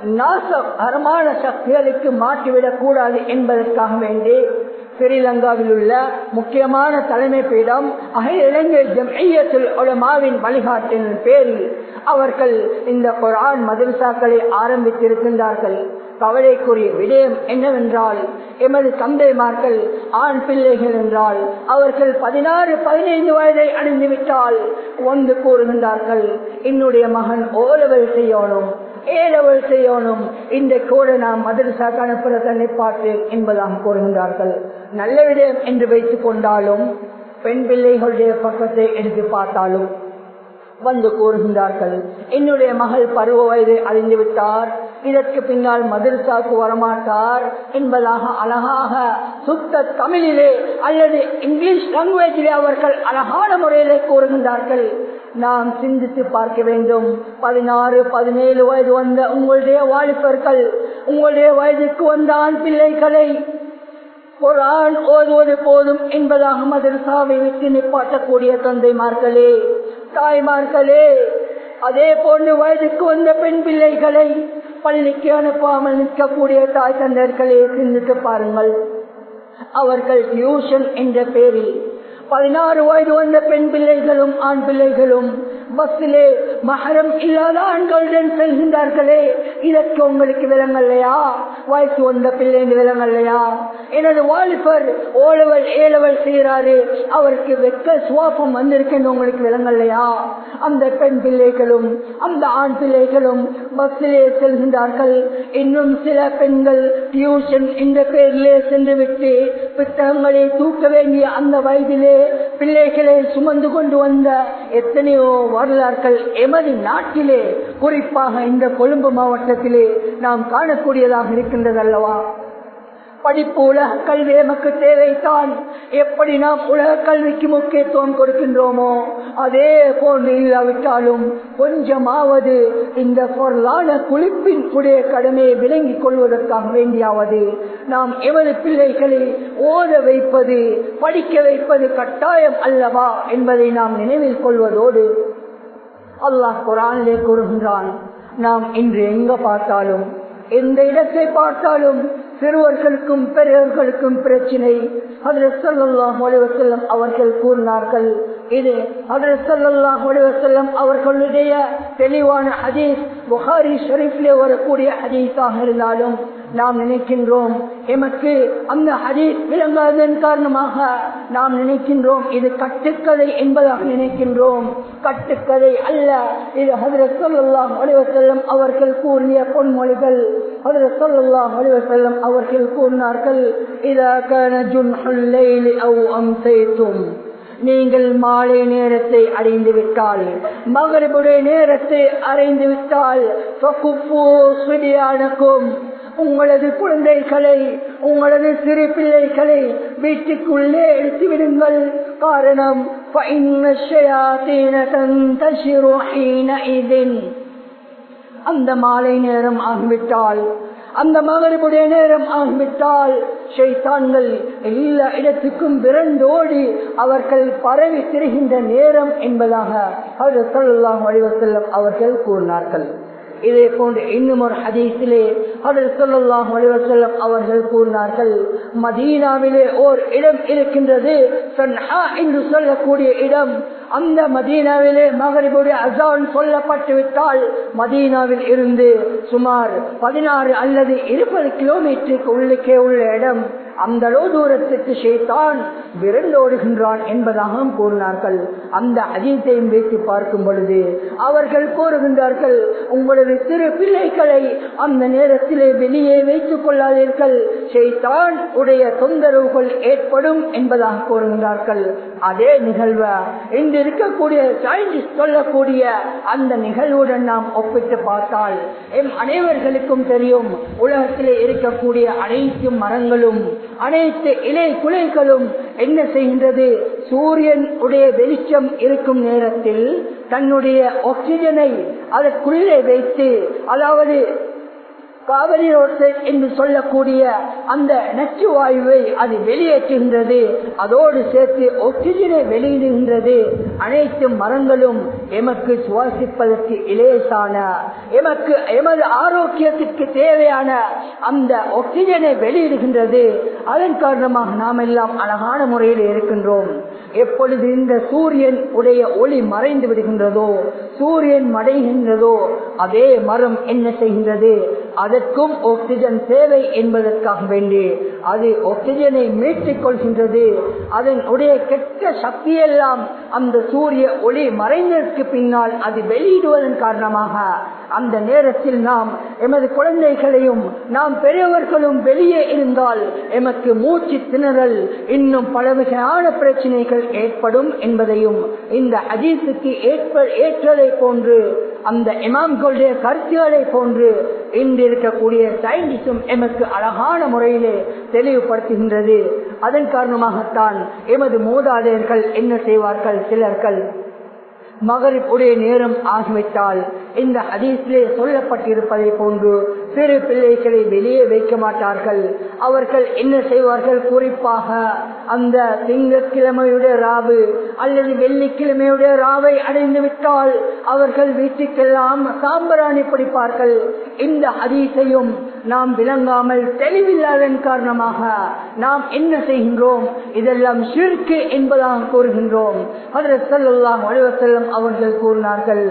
நாசகரமான சக்திகளுக்கு மாற்றிவிடக் கூடாது என்பதற்காக வேண்டி ஸ்ரீலங்காவில் உள்ள முக்கியமான தலைமை பீடம் அகில இலங்கை ஜம்ஐயத்தில் உலமாவின் வழிகாட்டின் பேரில் அவர்கள் இந்த குரான் மதரசாக்களை ஆரம்பித்திருக்கின்றார்கள் கவலைக்குரிய விடயம் என்னவென்றால் எமது தந்தைமார்கள் ஆண் பிள்ளைகள் என்றால் அவர்கள் பதினாறு பதினைந்து வயதை அடைந்து விட்டால் வந்து கூறுகின்றார்கள் என்னுடைய மகன் ஓலவல் செய்யணும் ஏலவல் செய்யணும் இந்த கூட நாம் மதரசா கணப்புற தன்னை பார்த்தேன் என்பதாக கூறுகின்றார்கள் நல்ல விடயம் என்று வைத்துக் கொண்டாலும் பெண் பிள்ளைகளுடைய பக்கத்தை எடுத்து பார்த்தாலும் வந்து கூறுகின்றார்கள் என்னுடைய மகள் பருவ வயதை அறிந்து விட்டார் இதற்கு பின்னால் மதரசாக்கு வரமாட்டார் என்பதாக அழகாக சுத்த தமிழிலே அல்லது இங்கிலீஷ் லாங்குவேஜிலே அவர்கள் அழகான முறையிலே கூறுகின்றார்கள் நாம் சிந்தித்து பார்க்க வேண்டும் பதினாறு பதினேழு வயது வந்த உங்களுடைய வாலிபர்கள் உங்களுடைய வயதுக்கு வந்த ஆண் பிள்ளைகளை குரான் ஓதுவது போதும் என்பதாக மதரசாவை விட்டு நிப்பாட்டக்கூடிய தந்தைமார்களே தாய்மார்களே அதே போன்று வயதுக்கு வந்த பெண் பிள்ளைகளை பள்ளிக்கு அனுப்பாமல் நிற்கக்கூடிய தாய் தந்தர்களே சிந்தித்து பாருங்கள் அவர்கள் டியூஷன் என்ற பெயரில் பதினாறு வயது வந்த பெண் பிள்ளைகளும் ஆண் பிள்ளைகளும் பஸ்ஸிலே மகரம் இல்லாத ஆண்களுடன் செல்கின்றார்களே இதற்கு உங்களுக்கு விலங்கல்லையா வயசு வந்த பிள்ளை விலங்கல்லையா எனது வாலிபர் ஓலவல் ஏலவல் செய்கிறாரு அவருக்கு வெக்க சுவாப்பம் வந்திருக்குன்னு உங்களுக்கு விலங்கல்லையா அந்த பெண் பிள்ளைகளும் அந்த ஆண் பிள்ளைகளும் பஸ்ஸிலே செல்கின்றார்கள் இன்னும் சில பெண்கள் டியூஷன் என்ற பெயரிலே சென்று விட்டு புத்தகங்களை தூக்க வேண்டிய அந்த வயதிலே பிள்ளைகளை சுமந்து கொண்டு வந்த எத்தனையோ வரலாறுகள் எமது நாட்டிலே குறிப்பாக இந்த கொழும்பு மாவட்டத்திலே நாம் காணக்கூடியதாக இருக்கின்றது அல்லவா படிப்பு உலக கல்வி நமக்கு தேவைத்தான் எப்படி நாம் உலக கல்விக்கு முக்கியத்துவம் கொடுக்கின்றோமோ அதே போன்று இல்லாவிட்டாலும் கொஞ்சமாவது இந்த பொருளான குளிப்பின் உடைய கடமையை விளங்கிக் கொள்வதற்காக வேண்டியாவது நாம் எமது பிள்ளைகளை ஓத வைப்பது படிக்க வைப்பது கட்டாயம் அல்லவா என்பதை நாம் நினைவில் கொள்வதோடு அல்லாஹ் குரானிலே கூறுகின்றான் நாம் இன்று எங்க பார்த்தாலும் எந்த இடத்தை பார்த்தாலும் சிறுவர்களுக்கும் பெரியவர்களுக்கும் பிரச்சினை அதில் சொல்லலாம் ஒளிவசல்லம் அவர்கள் கூறினார்கள் இது அதில் சொல்லலாம் ஒளிவசல்லம் அவர்களுடைய தெளிவான ஹதீஸ் புகாரி ஷெரீஃபிலே வரக்கூடிய ஹதீஸாக இருந்தாலும் நாம் நினைக்கின்றோம் எமக்கு அந்த ஹதீஸ் விளங்காததன் காரணமாக நாம் நினைக்கின்றோம் இது கட்டுக்கதை என்பதாக நினைக்கின்றோம் கட்டுக்கதை அல்ல இது ஹதரத் சொல்லலாம் ஒளிவசல்லம் அவர்கள் கூறிய பொன்மொழிகள் ஹதரத் சொல்லலாம் ஒளிவசல்லம் அவர்கள் கூறினார்கள் இதற்கான நீங்கள் மாலை நேரத்தை அடைந்து விட்டால் மகரிபுடைய நேரத்தை அடைந்து விட்டால் உங்களது குழந்தைகளை உங்களது சிறு பிள்ளைகளை வீட்டுக்குள்ளே எடுத்து விடுங்கள் காரணம் அந்த மாலை நேரம் ஆகிவிட்டால் அந்த மகரிபுடைய நேரம் ஆகிவிட்டால் ஷைத்தான்கள் எல்லா இடத்துக்கும் விரண்டோடி அவர்கள் பரவி திரிகின்ற நேரம் என்பதாக அவர் சொல்லலாம் வழிவசல்லம் அவர்கள் கூறினார்கள் இதே போன்று இன்னும் ஒரு ஹதீஸிலே அவர் சொல்லலாம் வழிவசல்லம் அவர்கள் கூறினார்கள் மதீனாவிலே ஓர் இடம் இருக்கின்றது சன்ஹா என்று சொல்லக்கூடிய இடம் அந்த மதீனாவிலே மகரிபுடைய அசான் சொல்லப்பட்டு விட்டால் மதீனாவில் இருந்து சுமார் பதினாறு அல்லது இருபது கிலோமீட்டருக்கு உள்ளுக்கே உள்ள இடம் அந்த அளவு தூரத்துக்கு ஷேத்தான் விரண்டோடுகின்றான் என்பதாக கூறினார்கள் அந்த அதீத்தையும் வைத்து பார்க்கும் பொழுது அவர்கள் கூறுகின்றார்கள் உங்களது சிறு பிள்ளைகளை அந்த நேரத்திலே வெளியே வைத்துக் கொள்ளாதீர்கள் ஷேத்தான் உடைய தொந்தரவுகள் ஏற்படும் என்பதாக கூறுகின்றார்கள் அதே நிகழ்வு இன்று இருக்கக்கூடிய சயின்டிஸ்ட் சொல்லக்கூடிய அந்த நிகழ்வுடன் நாம் ஒப்பிட்டு பார்த்தால் எம் அனைவர்களுக்கும் தெரியும் உலகத்திலே இருக்கக்கூடிய அனைத்து மரங்களும் அனைத்து இலை குலைகளும் என்ன செய்கின்றது சூரியன் உடைய வெளிச்சம் இருக்கும் நேரத்தில் தன்னுடைய ஆக்சிஜனை அதற்குள்ளே வைத்து அதாவது காவிரி என்று சொல்லக்கூடிய அந்த நச்சு வாயுவை அது வெளியேற்றுகின்றது அதோடு சேர்த்து ஆக்சிஜனை வெளியிடுகின்றது அனைத்து மரங்களும் எமக்கு சுவாசிப்பதற்கு இலேசான எமக்கு எமது ஆரோக்கியத்திற்கு தேவையான அந்த ஆக்சிஜனை வெளியிடுகின்றது அதன் காரணமாக நாம் எல்லாம் அழகான முறையில் இருக்கின்றோம் எப்பொழுது இந்த சூரியன் உடைய ஒளி மறைந்து விடுகின்றதோ சூரியன் மறைகின்றதோ அதே மரம் என்ன செய்கின்றது அதற்கும் ஆக்சிஜன் தேவை என்பதற்காக வேண்டி அது ஆக்சிஜனை மீட்டுக் கொள்கின்றது அதனுடைய கெட்ட சக்தியெல்லாம் அந்த சூரிய ஒளி மறைந்ததற்கு பின்னால் அது வெளியிடுவதன் காரணமாக அந்த நேரத்தில் நாம் எமது குழந்தைகளையும் நாம் பெரியவர்களும் வெளியே இருந்தால் எமக்கு மூச்சு திணறல் இன்னும் பல வகையான பிரச்சனைகள் ஏற்படும் என்பதையும் இந்த ஹதீஸுக்கு ஏற்ப ஏற்றதை போன்று அந்த இமாம்களுடைய கருத்துக்களை போன்று இன்று இருக்கக்கூடிய சயின்டிஸ்டும் எமக்கு அழகான முறையிலே தெளிவுபடுத்துகின்றது அதன் காரணமாகத்தான் எமது மூதாதையர்கள் என்ன செய்வார்கள் சிலர்கள் மகரிப் உடைய நேரம் ஆகிவிட்டால் இந்த ஹதீஸிலே சொல்லப்பட்டிருப்பதை போன்று சிறு பிள்ளைகளை வெளியே வைக்க மாட்டார்கள் அவர்கள் என்ன செய்வார்கள் குறிப்பாக அந்த திங்கட்கிழமையுடைய ராவு அல்லது வெள்ளிக்கிழமையுடைய ராவை அடைந்து விட்டால் அவர்கள் வீட்டுக்கெல்லாம் சாம்பராணி பிடிப்பார்கள் இந்த ஹதீஸையும் நாம் விளங்காமல் தெளிவில்லாதன் காரணமாக நாம் என்ன செய்கின்றோம் இதெல்லாம் ஷிர்கு என்பதாக கூறுகின்றோம் அதில் செல்லாம் செல்லும் அவர்கள் கூறினார்கள்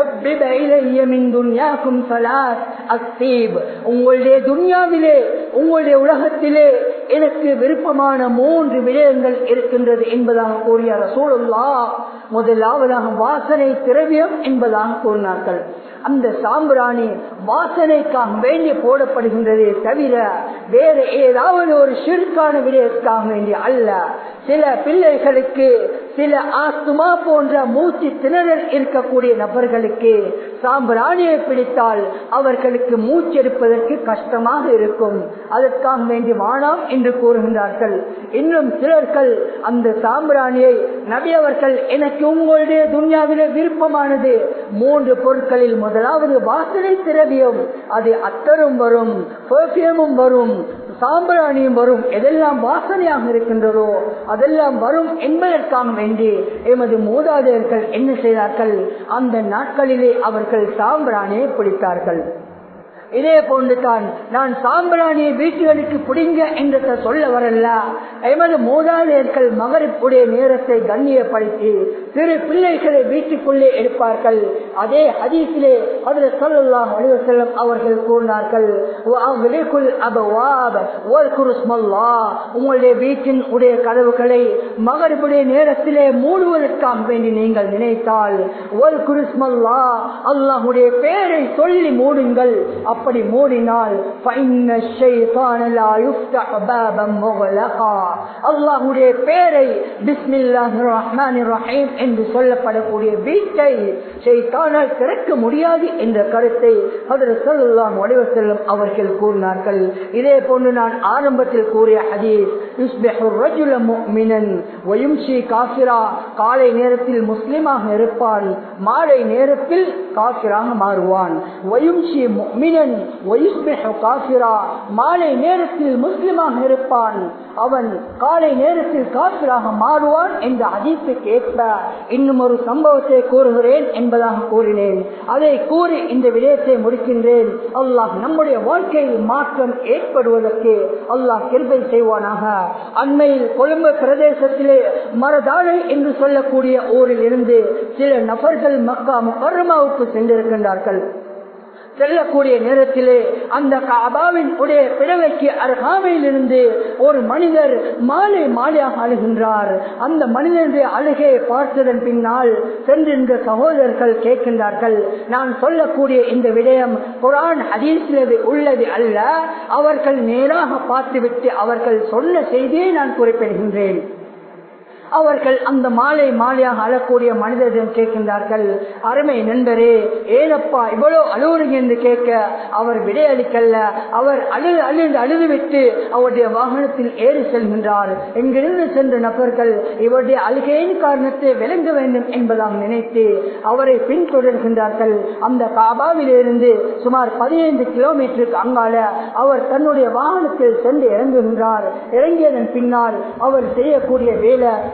உங்களுடைய துன்யாவிலே உங்களுடைய உலகத்திலே எனக்கு விருப்பமான மூன்று விடயங்கள் இருக்கின்றது என்பதாக கூறிய ரசூலுல்லா முதலாவதாக வாசனை திரவியம் என்பதாக கூறினார்கள் அந்த சாம்பிராணி வாசனைக்காக வேண்டி போடப்படுகின்றதே தவிர வேற ஏதாவது ஒரு சிறுக்கான விடயத்துக்காக வேண்டிய அல்ல சில பிள்ளைகளுக்கு சில ஆஸ்துமா போன்ற மூச்சு திணறல் இருக்கக்கூடிய நபர்களுக்கு சாம்பிராணியை பிடித்தால் அவர்களுக்கு மூச்செடுப்பதற்கு கஷ்டமாக இருக்கும் அதற்காக வேண்டி வானாம் என்று கூறுகின்றார்கள் இன்னும் சிலர்கள் அந்த சாம்பிராணியை நபி அவர்கள் எனக்கு உங்களுடைய துன்யாவிலே விருப்பமானது மூன்று பொருட்களில் முதலாவது வாசனை திரவியம் அது அத்தரும் வரும் பெர்ஃபியூமும் வரும் சாம்பிராணியும் வரும் எதெல்லாம் வாசனையாக இருக்கின்றதோ அதெல்லாம் வரும் என்பதற்காக வேண்டி எமது மூதாதையர்கள் என்ன செய்தார்கள் அந்த நாட்களிலே அவர்கள் சாம்பிராணியை பிடித்தார்கள் இதே போன்று தான் நான் சாம்பிராணியை வீட்டுகளுக்கு பிடிங்க என்று சொல்ல வரல எமது மூதாதையர்கள் மகரிப்புடைய நேரத்தை கண்ணியப்படுத்தி சிறு பிள்ளைகளை வீட்டுக்குள்ளே எடுப்பார்கள் அதே ஹதீஸிலே அதில் சொல்லலாம் செல்லும் அவர்கள் கூறினார்கள் உங்களுடைய வீட்டின் உடைய கதவுகளை மகரிப்புடைய நேரத்திலே மூடுவதற்காக வேண்டி நீங்கள் நினைத்தால் ஒரு குருஸ்மல்லா அல்லாஹுடைய பேரை சொல்லி மூடுங்கள் அப்படி மூடினால் அல்லாஹுடைய பேரை ரஹீம் என்று சொல்லப்படக்கூடிய வீட்டை செய்தானால் திறக்க முடியாது என்ற கருத்தை அதில் சொல்லலாம் வடிவ செல்லும் அவர்கள் கூறினார்கள் இதே போன்று நான் ஆரம்பத்தில் கூறிய ஹதீஸ் காலை நேரத்தில் முஸ்லிமாக இருப்பான் மாலை நேரத்தில் காசிராக மாறுவான் மாலை நேரத்தில் முஸ்லிமாக இருப்பான் அவன் காலை நேரத்தில் காப்பிராக மாறுவான் என்ற அதிர்ப்பு கேட்ப இன்னும் ஒரு சம்பவத்தை கூறுகிறேன் என்பதாக கூறினேன் அதை கூறி இந்த விடயத்தை முடிக்கின்றேன் அல்லாஹ் நம்முடைய வாழ்க்கையில் மாற்றம் ஏற்படுவதற்கு அல்லாஹ் கிருபை செய்வானாக அண்மையில் கொழும்பு பிரதேசத்திலே மரதாழை என்று சொல்லக்கூடிய ஊரில் இருந்து சில நபர்கள் மக்கா முகர்மாவுக்கு சென்றிருக்கின்றார்கள் செல்லக்கூடிய நேரத்திலே அந்த காபாவின் உடைய பிறவைக்கு அருகாமையில் இருந்து ஒரு மனிதர் மாலை மாலையாக அழுகின்றார் அந்த மனிதனுடைய அழுகையை பார்த்ததன் பின்னால் சென்றிருந்த சகோதரர்கள் கேட்கின்றார்கள் நான் சொல்லக்கூடிய இந்த விடயம் குரான் ஹதீஸில் உள்ளது அல்ல அவர்கள் நேராக பார்த்துவிட்டு அவர்கள் சொன்ன செய்தியை நான் குறிப்பிடுகின்றேன் அவர்கள் அந்த மாலை மாலையாக அழக்கூடிய மனிதரிடம் கேட்கின்றார்கள் அருமை நண்பரே ஏனப்பா இவ்வளவு அழுவுறீங்க என்று கேட்க அவர் விடையளிக்கல்ல அவர் அழுது அழுது அழுதுவிட்டு அவருடைய வாகனத்தில் ஏறி செல்கின்றார் எங்கிருந்து சென்ற நபர்கள் இவருடைய அழுகையின் காரணத்தை விளங்க வேண்டும் என்பதாம் நினைத்து அவரை பின்தொடர்கின்றார்கள் அந்த காபாவிலிருந்து சுமார் பதினைந்து கிலோமீட்டருக்கு அங்கால அவர் தன்னுடைய வாகனத்தில் சென்று இறங்குகின்றார் இறங்கியதன் பின்னால் அவர் செய்யக்கூடிய வேலை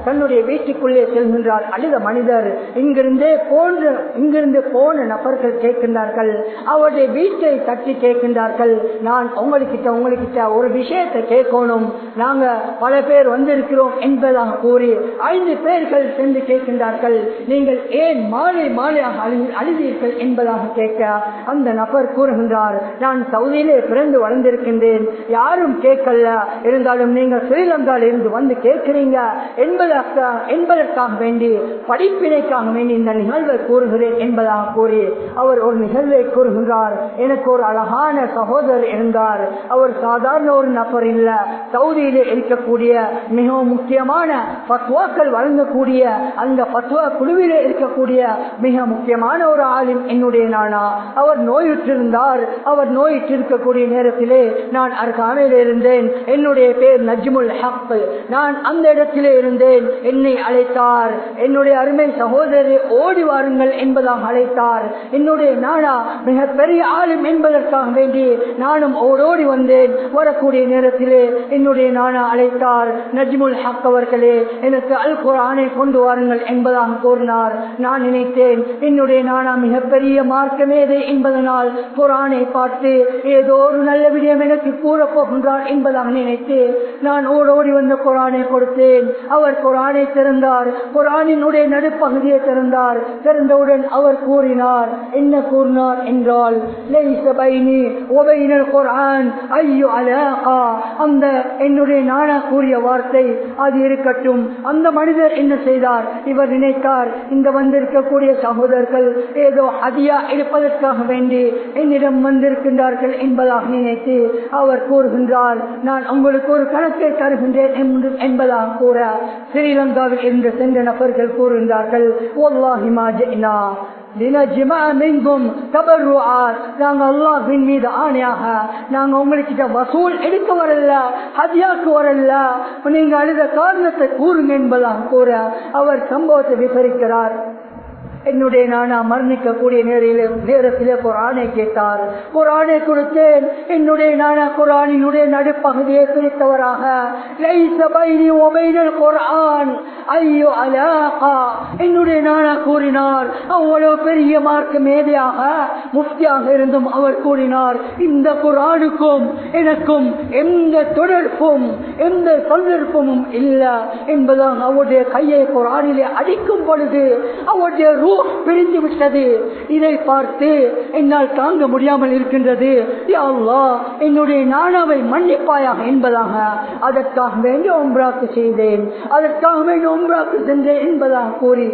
தன்னுடைய வீட்டுக்குள்ளே செல்கின்றார் அழுத மனிதர் இங்கிருந்தே போன்ற இங்கிருந்து போன நபர்கள் கேட்கின்றார்கள் அவருடைய வீட்டை தட்டி கேட்கின்றார்கள் நான் உங்களுக்கிட்ட உங்களுக்கிட்ட ஒரு விஷயத்தை கேட்கணும் நாங்க பல பேர் வந்திருக்கிறோம் என்பதாக கூறி ஐந்து பேர்கள் சென்று கேட்கின்றார்கள் நீங்கள் ஏன் மாலை மாலையாக அழு அழுதீர்கள் என்பதாக கேட்க அந்த நபர் கூறுகின்றார் நான் சவுதியிலே பிறந்து வளர்ந்திருக்கின்றேன் யாரும் கேட்கல இருந்தாலும் நீங்கள் ஸ்ரீலங்காவில் இருந்து வந்து கேட்கிறீங்க என்பதற்காக என்பதற்காக வேண்டி படிப்பினைக்காக வேண்டி இந்த நிகழ்வை கூறுகிறேன் என்பதாக கூறி அவர் ஒரு நிகழ்வை கூறுகின்றார் எனக்கு ஒரு அழகான சகோதரர் இருந்தார் அவர் சாதாரண ஒரு நபர் இல்ல சவுதியிலே இருக்கக்கூடிய மிகவும் முக்கியமான பத்வாக்கள் வழங்கக்கூடிய அந்த பத்வா குழுவிலே இருக்கக்கூடிய மிக முக்கியமான ஒரு ஆளும் என்னுடைய நானா அவர் நோயுற்றிருந்தார் அவர் நோயுற்றிருக்கக்கூடிய நேரத்திலே நான் அருகாமையில் இருந்தேன் என்னுடைய பேர் நஜ்முல் ஹக் நான் அந்த இடத்திலே இருந்தேன் என்னை அழைத்தார் என்னுடைய அருமை சகோதரரை ஓடி வாருங்கள் என்பதாக அழைத்தார் என்னுடைய நானா மிக பெரிய ஆளும் என்பதற்காக வேண்டி நானும் ஓடோடி வந்தேன் வரக்கூடிய நேரத்திலே என்னுடைய நானா அழைத்தார் நஜ்முல் ஹக் அவர்களே எனக்கு அல் குரானை கொண்டு வாருங்கள் என்பதாக கூறினார் நான் நினைத்தேன் என்னுடைய நானா மிகப்பெரிய மார்க்கமேதை என்பதனால் குரானை பார்த்து ஏதோ ஒரு நல்ல விடயம் எனக்கு கூறப் போகின்றார் என்பதாக நினைத்து நான் ஓடோடி வந்த குரானை கொடுத்தேன் அவர் குரானை திறந்தார் குரானினுடைய நடுப்பகுதியை திறந்தார் திறந்தவுடன் அவர் கூறினார் என்ன கூறினார் என்றால் லைஸ பைனி ஒபைனல் குர்ஆன் ஐயோ அலாகா அந்த என்னுடைய நானா கூறிய வார்த்தை அது இருக்கட்டும் அந்த மனிதர் என்ன செய்தார் இவர் நினைத்தார் இந்த வந்திருக்கக்கூடிய சகோதரர்கள் ஏதோ அதியா இருப்பதற்காக வேண்டி என்னிடம் வந்திருக்கின்றார்கள் என்பதாக நினைத்து அவர் கூறுகின்றார் நான் உங்களுக்கு ஒரு கணக்கை தருகின்றேன் என்று- என்பதாக கூற ஸ்ரீலங்காவில் இருந்து சென்ற நபர்கள் கூறுகின்றார்கள் "வல்லாஹி மா ஜிஅனா லினஜ்மஅ மின்கும் தபர்ருஆத்." நாங்க அல்லாஹ்வின் மீது ஆணையாக நாங்க உங்கள்கிட்ட வசூல் எடுக்க வரல ஹதியாக்கு வரல நீங்க அழுத காரணத்தை கூறுங்க என்பதாக கூற அவர் சம்பவத்தை விவரிக்கிறார் என்னுடைய நானா மரணிக்கக்கூடிய நேரிலே நேரத்திலே குரானை கேட்டார் குரானை கொடுத்தேன் என்னுடைய நானா குரானினுடைய நடுப்பகுதியை பிரித்தவராக லைஸ பைனி வ பைனல் குர்ஆன் ஐயோ அலாகா என்னுடைய நானா கூறினார் அவ்வளவு பெரிய மார்க்க மேதையாக முஃப்தியாக இருந்தும் அவர் கூறினார் இந்த குரானுக்கும் எனக்கும் எந்த தொடர்பும் எந்த சந்தர்ப்பமும் இல்ல என்பதாக அவருடைய கையை குரானிலே அடிக்கும் பொழுது அவருடைய ரூ பிரிந்து விட்டது இதை பார்த்து என்னால் தாங்க முடியாமல் இருக்கின்றது யா அல்லாஹ், என்னுடைய நானாவை மன்னிப்பாயாக என்பதாக அதற்காக வேண்டி ஒன்றாக்கு செய்தேன் அதற்காக வேண்டி ஒன்றாக்கு சென்றேன் என்பதாக கூறி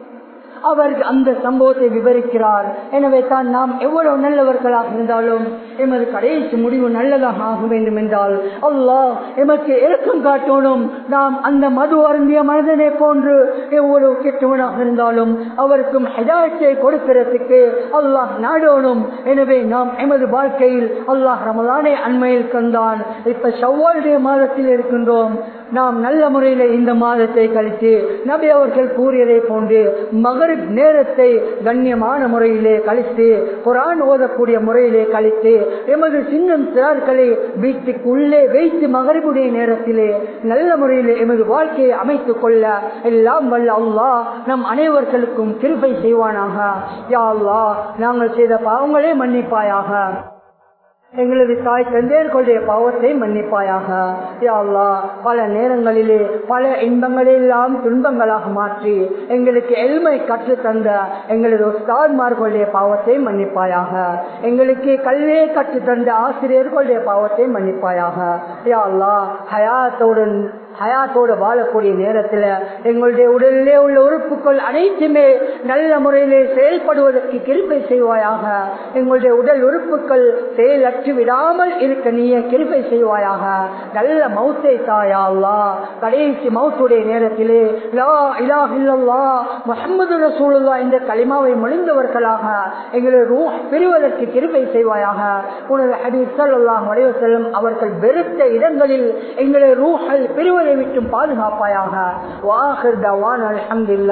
அவர் அந்த சம்பவத்தை விவரிக்கிறார் எனவே தான் நாம் எவ்வளவு நல்லவர்களாக இருந்தாலும் எமது கடைசி முடிவு நல்லதாக ஆக வேண்டும் என்றால் அல்லாஹ் எமக்கு இறக்கம் காட்டணும் நாம் அந்த மது அருந்திய மனிதனை போன்று எவ்வளவு கெட்டவனாக இருந்தாலும் அவருக்கும் ஹிதாயத்தை கொடுக்கிறதுக்கு அல்லாஹ் நாடோனும் எனவே நாம் எமது வாழ்க்கையில் அல்லாஹ் ரமலானை அண்மையில் கண்டான் இப்ப செவ்வாயுடைய மாதத்தில் இருக்கின்றோம் நாம் நல்ல முறையில் இந்த மாதத்தை கழித்து நபி அவர்கள் கூறியதை போன்று மகரிப் நேரத்தை கண்ணியமான முறையிலே கழித்து குரான் ஓதக்கூடிய முறையிலே கழித்து எமது சின்னம் சிறார்களை வீட்டுக்குள்ளே வைத்து மகரிபுடைய நேரத்திலே நல்ல முறையிலே எமது வாழ்க்கையை அமைத்துக் கொள்ள எல்லாம் வல்ல அல்லாஹ் நம் அனைவர்களுக்கும் கிருபை செய்வானாக யா அல்லாஹ் நாங்கள் செய்த பாவங்களே மன்னிப்பாயாக எங்களது தாய் தந்தையர்களுடைய பாவத்தை மன்னிப்பாயாக யா அல்லாஹ் பல நேரங்களிலே பல இன்பங்களை எல்லாம் துன்பங்களாக மாற்றி எங்களுக்கு எல்மை கற்று தந்த எங்களது உஸ்தாத்மார்களுடைய பாவத்தை மன்னிப்பாயாக எங்களுக்கு கல்வியை கற்று தந்த ஆசிரியர்களுடைய பாவத்தை மன்னிப்பாயாக யா அல்லாஹ் ஹயாத்துடன் ஹயாத்தோடு வாழக்கூடிய நேரத்தில் எங்களுடைய உடலிலே உள்ள உறுப்புகள் அனைத்துமே நல்ல முறையிலே செயல்படுவதற்கு கிருப்பை செய்வாயாக எங்களுடைய உடல் உறுப்புகள் செயலற்று விடாமல் இருக்க நீய கிருப்பை செய்வாயாக நல்ல மௌத்தை தாயா அல்லா கடைசி மௌத்துடைய நேரத்திலே லா இலாஹ இல்லல்லாஹ் முஹம்மது ரசூலுல்லாஹ் என்ற கலிமாவை மொழிந்தவர்களாக எங்களுடைய ரூஹ் பிரிவதற்கு கிருப்பை செய்வாயாக உனது ஹபீப் ஸல்லல்லாஹு அலைஹி வஸல்லம் அவர்கள் வெறுத்த இடங்களில் எங்களுடைய ரூஹல் பிரிவதை விட்டும் பாதுகாப்பாயாக வாஹிர் தவான் அல்ஹம்துலில்லாஹ்